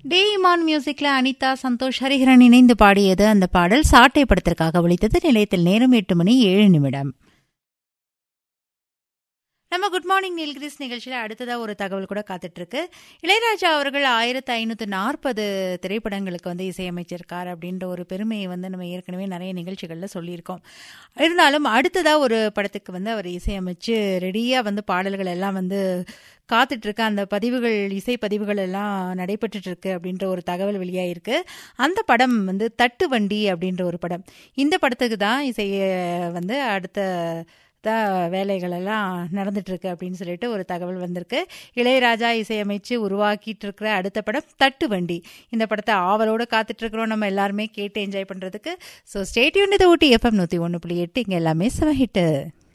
டே இமான் மியூசிக்ல அனிதா சந்தோஷ் ஹரிஹரன் இணைந்து பாடியது அந்த பாடல் சாட்டை படத்திற்காக ஒழித்தது நிலையத்தில் நேரம் எட்டு மணி ஏழு நிமிடம் நம்ம குட் மார்னிங் நீல்கிரிஸ் நிகழ்ச்சியில் அடுத்ததாக ஒரு தகவல் கூட காத்துட்டு இருக்கு இளையராஜா அவர்கள் ஆயிரத்தி ஐநூற்றி நாற்பது திரைப்படங்களுக்கு வந்து இசையமைச்சிருக்கார் அப்படின்ற ஒரு பெருமையை வந்து நம்ம ஏற்கனவே நிறைய நிகழ்ச்சிகளில் சொல்லியிருக்கோம் இருந்தாலும் அடுத்ததாக ஒரு படத்துக்கு வந்து அவர் இசையமைச்சு ரெடியாக வந்து பாடல்கள் எல்லாம் வந்து காத்துட்டு இருக்க அந்த பதிவுகள் இசை பதிவுகள் எல்லாம் நடைபெற்றுட்டு இருக்கு அப்படின்ற ஒரு தகவல் வெளியாயிருக்கு அந்த படம் வந்து தட்டு வண்டி அப்படின்ற ஒரு படம் இந்த படத்துக்கு தான் இசைய வந்து அடுத்த தான் வேலைகள் எல்லாம் நடந்துட்டு இருக்கு அப்படின்னு சொல்லிட்டு ஒரு தகவல் வந்திருக்கு இளையராஜா இசையமைச்சு உருவாக்கிட்டு இருக்கிற அடுத்த படம் தட்டு வண்டி இந்த படத்தை ஆவலோடு காத்துட்டு இருக்கிறோம் நம்ம எல்லாருமே கேட்டு என்ஜாய் பண்றதுக்கு ஸோ ஸ்டேட்யூன் இதை ஊட்டி எஃப்எம் நூற்றி ஒன்று புள்ளி எட்டு இங்கே எல்லாமே செவ ஹிட்டு